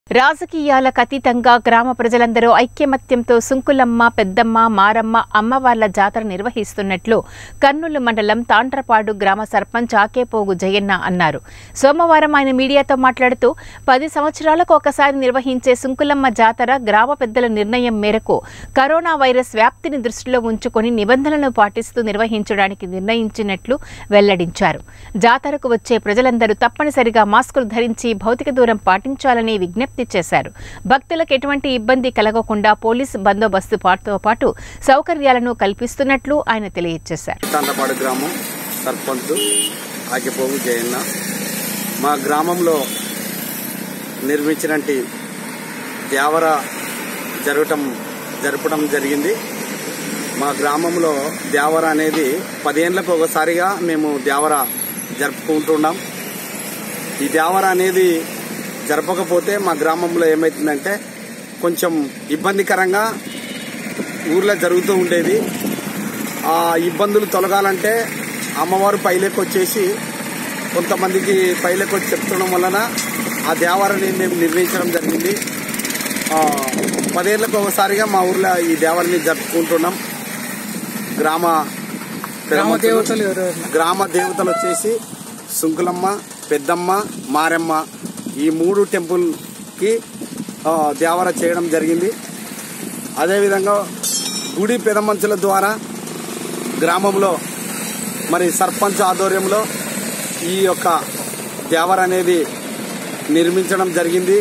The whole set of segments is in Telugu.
రాజకీయాలకు అతీతంగా గ్రామ ప్రజలందరూ ఐక్యమత్యంతో సుంకులమ్మ పెద్దమ్మ మారమ్మ అమ్మవార్ల జాతర నిర్వహిస్తున్నట్లు కర్నూలు మండలం తాండ్రపాడు గ్రామ సర్పంచ్ ఆకేపోగు జయన్న అన్నారు సోమవారం ఆయన మీడియాతో మాట్లాడుతూ పది సంవత్సరాలకు ఒకసారి నిర్వహించే సుంకులమ్మ జాతర గ్రామ పెద్దల నిర్ణయం మేరకు కరోనా వైరస్ వ్యాప్తిని దృష్టిలో ఉంచుకొని నిబంధనలను పాటిస్తూ నిర్వహించడానికి నిర్ణయించినట్లు వెల్లడించారు జాతరకు వచ్చే ప్రజలందరూ తప్పనిసరిగా మాస్కులు ధరించి భౌతిక దూరం పాటించాలని విజ్ఞప్తి చేశారు భక్తులకు ఎటువంటి ఇబ్బంది కలగకుండా పోలీసు బందోబస్తు పాటుతో పాటు సౌకర్యాలను కల్పిస్తున్నట్లు ఆయన తెలియజేశారు తాండపాడు గ్రామం సర్పంచ్ ఆకిపోగు జయన్న మా గ్రామంలో నిర్మించినటి దేవర జరగటం జరపడం జరిగింది మా గ్రామంలో దేవర అనేది పదేళ్లకు ఒకసారిగా మేము దేవర జరుపుకుంటున్నాం ఈ దేవర అనేది జరపకపోతే మా గ్రామంలో ఏమవుతుందంటే కొంచెం ఇబ్బందికరంగా ఊర్లో జరుగుతూ ఉండేది ఆ ఇబ్బందులు తొలగాలంటే అమ్మవారు పైలోకి వచ్చేసి కొంతమందికి పైలోకి వచ్చి చెప్తుండడం వలన ఆ దేవాలని మేము నిర్ణయించడం జరిగింది ఆ, పదేళ్లకు ఒకసారిగా మా ఊర్లో ఈ దేవాలని జరుపుకుంటున్నాం గ్రామ గ్రామ దేవతలు ఎవరెవరు గ్రామ దేవతలు వచ్చేసి సుంకులమ్మ పెద్దమ్మ మారెమ్మ ఈ మూడు టెంపుల్కి ఆ, దేవర చేయడం జరిగింది అదేవిధంగా గుడి పెదమంచుల ద్వారా గ్రామంలో మరి సర్పంచ్ ఆధ్వర్యంలో ఈ యొక్క దేవర అనేది నిర్మించడం జరిగింది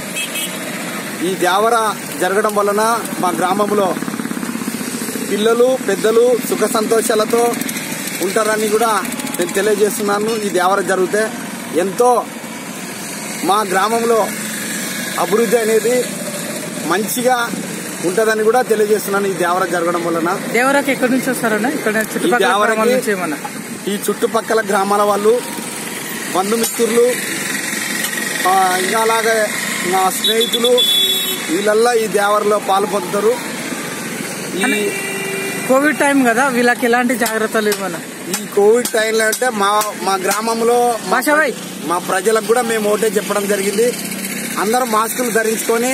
ఈ దేవర జరగడం వలన మా గ్రామంలో పిల్లలు పెద్దలు సుఖ సంతోషాలతో ఉంటారని కూడా నేను తెలియజేస్తున్నాను ఈ దేవర జరిగితే ఎంతో మా గ్రామంలో అభివృద్ధి అనేది మంచిగా ఉంటుందని కూడా తెలియజేస్తున్నాను ఈ దేవర జరగడం వలన దేవరాకి ఎక్కడి నుంచి వస్తారన్నా ఇక్కడ చుట్టుపక్కల దేవరాకి- గ్రామాల నుంచి ఏమన్నా ఈ చుట్టుపక్కల గ్రామాల వాళ్ళు బంధుమిత్రులు ఆ, ఇంకా అలాగే నా స్నేహితులు వీళ్ళల్లా ఈ దేవరలో పాలు పొందుతారు ఈ కోవిడ్ టైం కదా వీళ్ళకి ఎలాంటి జాగ్రత్తలు ఇవ్వనా ఈ కోవిడ్ టైంలో అంటే మా మా గ్రామంలో మా భాషాబాయ్. మా ప్రజలకు కూడా మేము ఒకటే చెప్పడం జరిగింది అందరూ మాస్కులు ధరించుకొని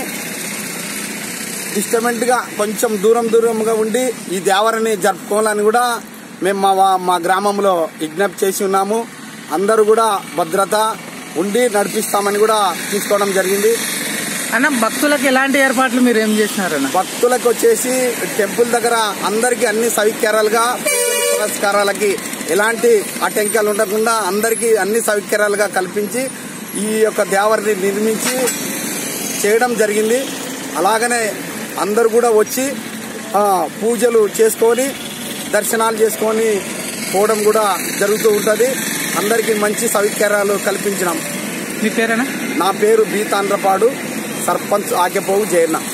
డిస్టర్బెంట్ గా కొంచెం దూరం దూరంగా ఉండి ఈ దేవరని జరుపుకోవాలని కూడా మేము మా వా- మా గ్రామంలో విజ్ఞప్తి చేసి ఉన్నాము అందరూ కూడా భద్రత ఉండి నడిపిస్తామని కూడా తీసుకోవడం జరిగింది అన్న భక్తులకు ఎలాంటి ఏర్పాట్లు మీరు ఏం చేసినారన్న భక్తులకు వచ్చేసి టెంపుల్ దగ్గర అందరికి అన్ని సౌకర్యాలుగా పూజలు పురస్కారాలకి ఎలాంటి ఆటంకాలు ఉండకుండా అందరికీ అన్ని సౌకర్యాలుగా కల్పించి ఈ యొక్క దేవరిని నిర్మించి చేయడం జరిగింది అలాగనే అందరు కూడా వచ్చి ఆ, పూజలు చేసుకొని దర్శనాలు చేసుకొని పోవడం కూడా జరుగుతూ ఉంటుంది అందరికీ మంచి సౌకర్యాలు కల్పించినాం మీ పేరేనా నా పేరు బీ తాండ్రపాడు సర్పంచ్ ఆకెపోవు జయన్న